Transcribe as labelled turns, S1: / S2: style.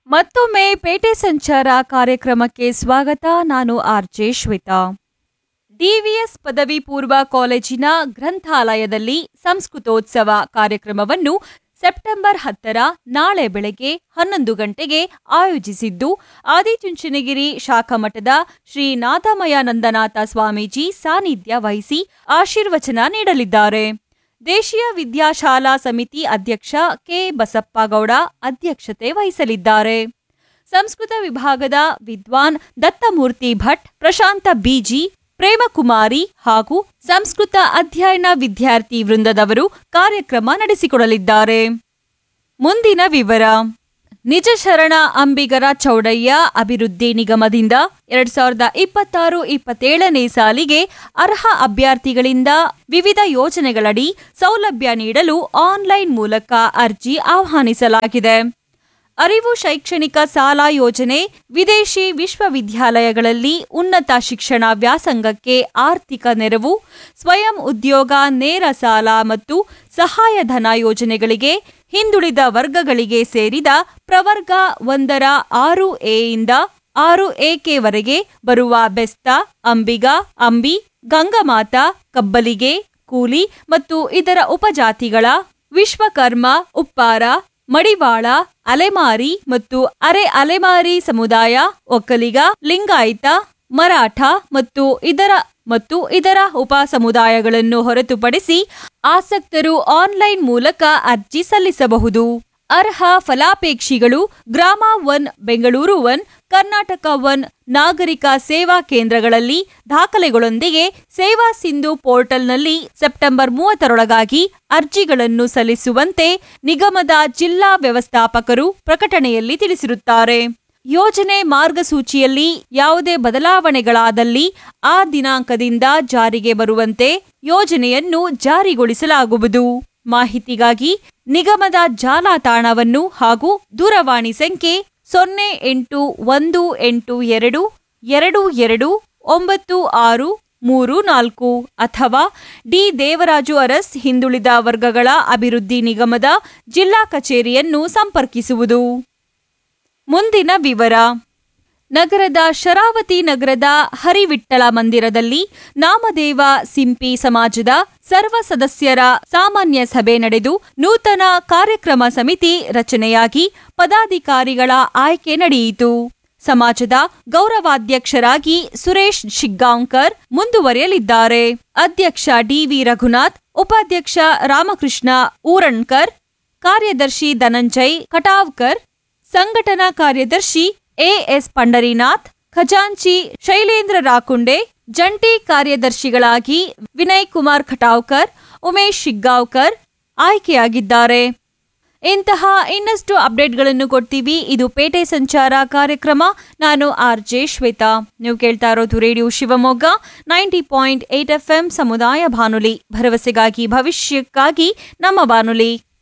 S1: ಮತ್ತೊಮ್ಮೆ ಪೇಟೆ ಸಂಚಾರ ಕಾರ್ಯಕ್ರಮಕ್ಕೆ ಸ್ವಾಗತ ನಾನು ಆರ್ಜೆ ಶ್ವೇತಾ ಡಿವಿಎಸ್ ಪದವಿ ಪೂರ್ವ ಕಾಲೇಜಿನ ಗ್ರಂಥಾಲಯದಲ್ಲಿ ಸಂಸ್ಕೃತೋತ್ಸವ ಕಾರ್ಯಕ್ರಮವನ್ನು ಸೆಪ್ಟೆಂಬರ್ ಹತ್ತರ ನಾಳೆ ಬೆಳಗ್ಗೆ ಹನ್ನೊಂದು ಗಂಟೆಗೆ ಆಯೋಜಿಸಿದ್ದು ಆದಿಚುಂಚನಗಿರಿ ಶಾಖಾಮಠದ ಶ್ರೀ ನಾಥಮಯಾನಂದನಾಥ ಸ್ವಾಮೀಜಿ ಸಾನ್ನಿಧ್ಯ ವಹಿಸಿ ಆಶೀರ್ವಚನ ನೀಡಲಿದ್ದಾರೆ ದೇಶೀಯ ವಿದ್ಯಾಶಾಲಾ ಸಮಿತಿ ಅಧ್ಯಕ್ಷ ಕೆ ಬಸಪ್ಪಗೌಡ ಅಧ್ಯಕ್ಷತೆ ವಹಿಸಲಿದ್ದಾರೆ ಸಂಸ್ಕೃತ ವಿಭಾಗದ ವಿದ್ವಾನ್ ದತ್ತಮೂರ್ತಿ ಭಟ್ ಪ್ರಶಾಂತ ಬಿಜಿ ಪ್ರೇಮಕುಮಾರಿ ಹಾಗೂ ಸಂಸ್ಕೃತ ಅಧ್ಯಯನ ವಿದ್ಯಾರ್ಥಿ ವೃಂದದವರು ಕಾರ್ಯಕ್ರಮ ನಡೆಸಿಕೊಡಲಿದ್ದಾರೆ ಮುಂದಿನ ವಿವರ ನಿಜ ಶರಣ ಅಂಬಿಗರ ಚೌಡಯ್ಯ ಅಭಿವೃದ್ಧಿ ನಿಗಮದಿಂದ ಎರಡ್ ಸಾವಿರದ ಇಪ್ಪತ್ತಾರು ಇಪ್ಪತ್ತೇಳನೇ ಸಾಲಿಗೆ ಅರ್ಹ ಅಭ್ಯರ್ಥಿಗಳಿಂದ ವಿವಿಧ ಯೋಜನೆಗಳಡಿ ಸೌಲಭ್ಯ ನೀಡಲು ಆನ್ಲೈನ್ ಮೂಲಕ ಅರ್ಜಿ ಆಹ್ವಾನಿಸಲಾಗಿದೆ ಅರಿವು ಶೈಕ್ಷಣಿಕ ಸಾಲ ಯೋಜನೆ ವಿದೇಶಿ ವಿಶ್ವವಿದ್ಯಾಲಯಗಳಲ್ಲಿ ಉನ್ನತ ಶಿಕ್ಷಣ ವ್ಯಾಸಂಗಕ್ಕೆ ಆರ್ಥಿಕ ನೆರವು ಸ್ವಯಂ ಉದ್ಯೋಗ ನೇರ ಸಾಲ ಮತ್ತು ಸಹಾಯಧನ ಯೋಜನೆಗಳಿಗೆ ಹಿಂದುಳಿದ ವರ್ಗಗಳಿಗೆ ಸೇರಿದ ಪ್ರವರ್ಗ ಒಂದರ ಆರು ಎಯಿಂದ ಆರು ಎಕೆವರೆಗೆ ಬರುವ ಬೆಸ್ತ ಅಂಬಿಗ ಅಂಬಿ ಗಂಗಮಾತ ಕಬ್ಬಲಿಗೆ ಕೂಲಿ ಮತ್ತು ಇತರ ಉಪಜಾತಿಗಳ ವಿಶ್ವಕರ್ಮ ಉಪ್ಪಾರ ಮಡಿವಾಳ ಅಲೆಮಾರಿ ಮತ್ತು ಅರೆ ಅಲೆಮಾರಿ ಸಮುದಾಯ ಒಕ್ಕಲಿಗ ಲಿಂಗಾಯತ ಮರಾಠ ಮತ್ತು ಇದರ ಮತ್ತು ಇದರ ಉಪ ಸಮುದಾಯಗಳನ್ನು ಹೊರತುಪಡಿಸಿ ಆಸಕ್ತರು ಆನ್ಲೈನ್ ಮೂಲಕ ಅರ್ಜಿ ಸಲ್ಲಿಸಬಹುದು ಅರ್ಹ ಫಲಾಪೇಕ್ಷಿಗಳು Grama one Bengaluru one Karnataka one ನಾಗರಿಕ ಸೇವಾ ಕೇಂದ್ರಗಳಲ್ಲಿ ದಾಖಲೆಗಳೊಂದಿಗೆ ಸೇವಾ ಸಿಂಧು ಪೋರ್ಟಲ್ನಲ್ಲಿ ಸೆಪ್ಟೆಂಬರ್ ಮೂವತ್ತರೊಳಗಾಗಿ ಅರ್ಜಿಗಳನ್ನು ಸಲ್ಲಿಸುವಂತೆ ನಿಗಮದ ಜಿಲ್ಲಾ ವ್ಯವಸ್ಥಾಪಕರು ಪ್ರಕಟಣೆಯಲ್ಲಿ ತಿಳಿಸಿರುತ್ತಾರೆ ಯೋಜನೆ ಮಾರ್ಗಸೂಚಿಯಲ್ಲಿ ಯಾವುದೇ ಬದಲಾವಣೆಗಳಾದಲ್ಲಿ ಆ ದಿನಾಂಕದಿಂದ ಜಾರಿಗೆ ಬರುವಂತೆ ಯೋಜನೆಯನ್ನು ಜಾರಿಗೊಳಿಸಲಾಗುವುದು ಮಾಹಿತಿಗಾಗಿ ನಿಗಮದ ಜಾಲತಾಣವನ್ನು ಹಾಗೂ ದೂರವಾಣಿ ಸಂಖ್ಯೆ ಸೊನ್ನೆ ಎಂಟು ಒಂದು ಎಂಟು ಎರಡು ಎರಡು ಎರಡು ಒಂಬತ್ತು ಆರು ಮೂರು ನಾಲ್ಕು ಅಥವಾ ಡಿ ದೇವರಾಜು ಅರಸ್ ಹಿಂದುಳಿದ ವರ್ಗಗಳ ಅಭಿವೃದ್ಧಿ ನಿಗಮದ ಜಿಲ್ಲಾ ಕಚೇರಿಯನ್ನು ಸಂಪರ್ಕಿಸುವುದು ಮುಂದಿನ ವಿವರ ನಗರದ ಶರಾವತಿ ನಗರದ ಹರಿವಿಟ್ಟಳ ಮಂದಿರದಲ್ಲಿ ನಾಮದೇವ ಸಿಂಪಿ ಸಮಾಜದ ಸರ್ವ ಸದಸ್ಯರ ಸಾಮಾನ್ಯ ಸಭೆ ನಡೆದು ನೂತನ ಕಾರ್ಯಕ್ರಮ ಸಮಿತಿ ರಚನೆಯಾಗಿ ಪದಾಧಿಕಾರಿಗಳ ಆಯ್ಕೆ ನಡೆಯಿತು ಸಮಾಜದ ಗೌರವಾಧ್ಯಕ್ಷರಾಗಿ ಸುರೇಶ್ ಶಿಗ್ಗಾಂವ್ಕರ್ ಮುಂದುವರಿಯಲಿದ್ದಾರೆ ಅಧ್ಯಕ್ಷ ಡಿವಿ ರಘುನಾಥ್ ಉಪಾಧ್ಯಕ್ಷ ರಾಮಕೃಷ್ಣ ಊರಣ್ಕರ್ ಕಾರ್ಯದರ್ಶಿ ಧನಂಜಯ್ ಕಟಾವ್ಕರ್ ಸಂಘಟನಾ ಕಾರ್ಯದರ್ಶಿ ಎಎಸ್ ಪಂಡರಿನಾಥ್ ಖಜಾಂಚಿ ಶೈಲೇಂದ್ರ ರಾಕುಂಡೆ ಜಂಟಿ ಕಾರ್ಯದರ್ಶಿಗಳಾಗಿ ವಿನಯ್ ಕುಮಾರ್ ಖಟಾವ್ಕರ್ ಉಮೇಶ್ ಶಿಗ್ಗಾಂವ್ಕರ್ ಆಯ್ಕೆಯಾಗಿದ್ದಾರೆ ಇಂತಹ ಇನ್ನಷ್ಟು ಅಪ್ಡೇಟ್ಗಳನ್ನು ಕೊಡ್ತೀವಿ ಇದು ಪೇಟೆ ಸಂಚಾರ ಕಾರ್ಯಕ್ರಮ ನಾನು ಆರ್ ಜೆ ಶ್ವೇತಾ ನೀವು ಕೇಳ್ತಾ ಇರೋದು radio Shivamogga ninety point eight F M ಸಮುದಾಯ ಬಾನುಲಿ ಭರವಸೆಗಾಗಿ ಭವಿಷ್ಯಕ್ಕಾಗಿ ನಮ್ಮ ಬಾನುಲಿ